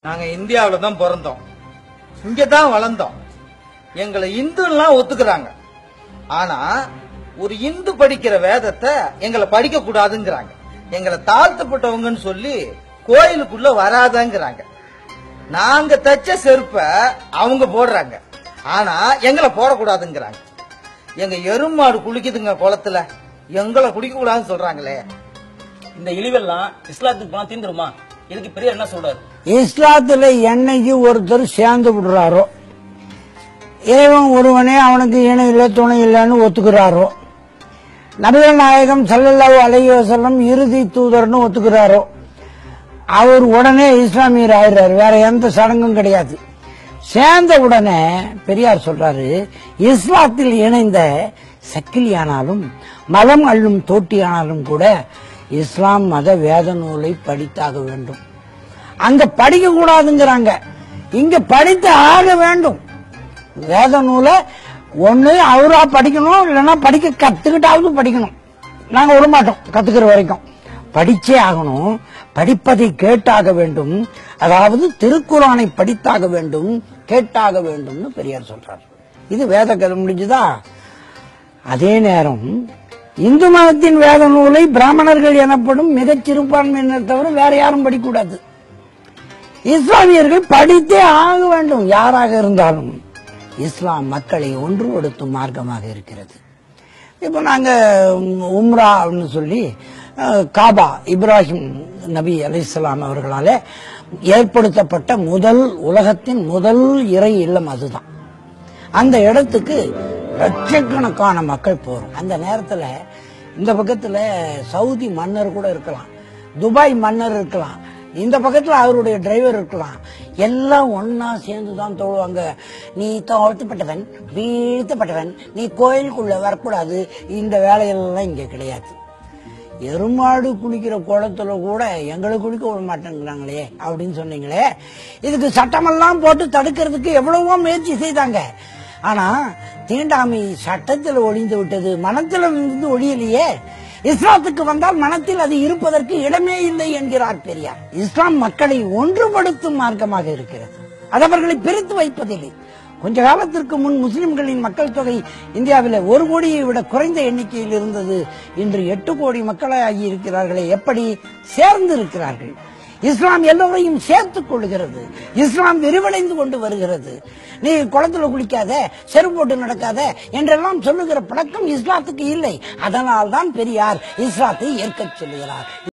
நாங்க இந்தியாவில தான் பிறந்தோம் இங்க தான் வளர்ந்தோம் எங்களை இந்துலாம் ஒத்துக்கிறாங்க ஆனா ஒரு இந்து படிக்கிற வேதத்தை எங்களை படிக்க கூடாதுங்கிறாங்க எங்களை தாழ்த்தப்பட்டவங்கன்னு சொல்லி கோயிலுக்குள்ள வராதங்கிறாங்க நாங்க தச்ச செருப்ப அவங்க போடுறாங்க ஆனா எங்களை போடக்கூடாதுங்கிறாங்க எங்க எருமாடு குளிக்குதுங்க குளத்துல எங்களை குடிக்க கூடாதுன்னு சொல்றாங்களே இந்த இழிவெல்லாம் இஸ்லாத்துக்கு போனா தீந்துருமா இதுக்கு பெரியார் என்ன சொல்றாரு இஸ்லாத்துல என்னைக்கு ஒருத்தர் சேர்ந்து விடுறாரோ இறைவன் ஒருவனே அவனுக்கு இணை இல்லை துணை இல்லைன்னு ஒத்துக்கிறாரோ நபிகள் நாயகம் ஸல்லல்லாஹு அலைஹி வஸல்லம் இறுதி தூதர்னு ஒத்துக்கிறாரோ அவர் உடனே இஸ்லாமியர் ஆயிடுறாரு வேற எந்த சடங்கும் கிடையாது சேர்ந்த உடனே பெரியார் சொல்றாரு இஸ்லாத்தில் இணைந்த சக்கிலியானாலும் மதம் அள்ளும் தோட்டியானாலும் கூட இஸ்லாம் மத வேத நூலை படித்தாக வேண்டும் அங்க படிக்க கூடாதுங்கிறாங்க இங்க படித்து ஆக வேண்டும் வேத நூலை ஒண்ணு அவரா படிக்கணும் இல்லைன்னா படிக்க கத்துக்கிட்டாவது படிக்கணும் நாங்க விட மாட்டோம் கத்துக்கிற வரைக்கும் படிச்சே ஆகணும் படிப்பதை கேட்டாக வேண்டும் அதாவது திருக்குறானை படித்தாக வேண்டும் கேட்டாக வேண்டும்னு பெரியார் சொல்றார் இது வேத கதை முடிஞ்சுதா அதே நேரம் இந்து மதத்தின் வேத நூலை பிராமணர்கள் எனப்படும் மிகச் சிறுபான்மையினர் தவிர வேற யாரும் படிக்கக்கூடாது இஸ்லாமியர்கள் படித்தே ஆக வேண்டும் யாராக இருந்தாலும் இஸ்லாம் மக்களை ஒன்றுபடுத்தும் மார்க்கமாக இருக்கிறது இப்போ நாங்க உம்ரா அப்படின்னு சொல்லி அஹ், காபா இப்ராஹிம் நபி அலிஸ்லாம் அவர்களால ஏற்படுத்தப்பட்ட முதல் உலகத்தின் முதல் இறை இல்லம் அதுதான் அந்த இடத்துக்கு லட்சக்கணக்கான மக்கள் போறோம் அந்த நேரத்துல இந்த பக்கத்துல சவுதி மன்னர் கூட இருக்கலாம் துபாய் மன்னர் இருக்கலாம் இந்த பக்கத்துல அவருடைய டிரைவர் இருக்கலாம் எல்லாம் ஒன்னா சேர்ந்து தான் தொழுவாங்க நீ தாழ்த்தப்பட்டவன் வீழ்த்தப்பட்டவன் நீ கோயிலுக்குள்ள வரக்கூடாது இந்த வேலையெல்லாம் இங்க கிடையாது எருமாடு குளிக்கிற குளத்துல கூட எங்களை குளிக்க விட மாட்டேங்கிறாங்களே அப்படின்னு சொன்னீங்களே இதுக்கு சட்டமெல்லாம் போட்டு தடுக்கிறதுக்கு எவ்வளவோ முயற்சி செய்தாங்க ஆனா தீண்டாமை சட்டத்தில் ஒளிந்து விட்டது மனத்தில் இருந்து ஒளியலையே இஸ்லாத்துக்கு வந்தால் மனத்தில் அது இருப்பதற்கு இடமே இல்லை என்கிறார் பெரியார் இஸ்லாம் மக்களை ஒன்றுபடுத்தும் மார்க்கமாக இருக்கிறது அது அவர்களை பிரித்து வைப்பதில்லை கொஞ்ச காலத்திற்கு முன் முஸ்லிம்களின் மக்கள் தொகை இந்தியாவில் ஒரு கோடியை விட குறைந்த எண்ணிக்கையில் இருந்தது இன்று எட்டு கோடி மக்களாகி இருக்கிறார்களே எப்படி சேர்ந்து இருக்கிறார்கள் இஸ்லாம் எல்லோரையும் சேர்த்துக் கொள்கிறது இஸ்லாம் விரிவடைந்து கொண்டு வருகிறது நீ குளத்துல குளிக்காத செருப்பு போட்டு நடக்காத என்றெல்லாம் சொல்லுகிற பழக்கம் இஸ்லாத்துக்கு இல்லை அதனால் தான் பெரியார் இஸ்லாத்தை ஏற்கச் சொல்லுகிறார்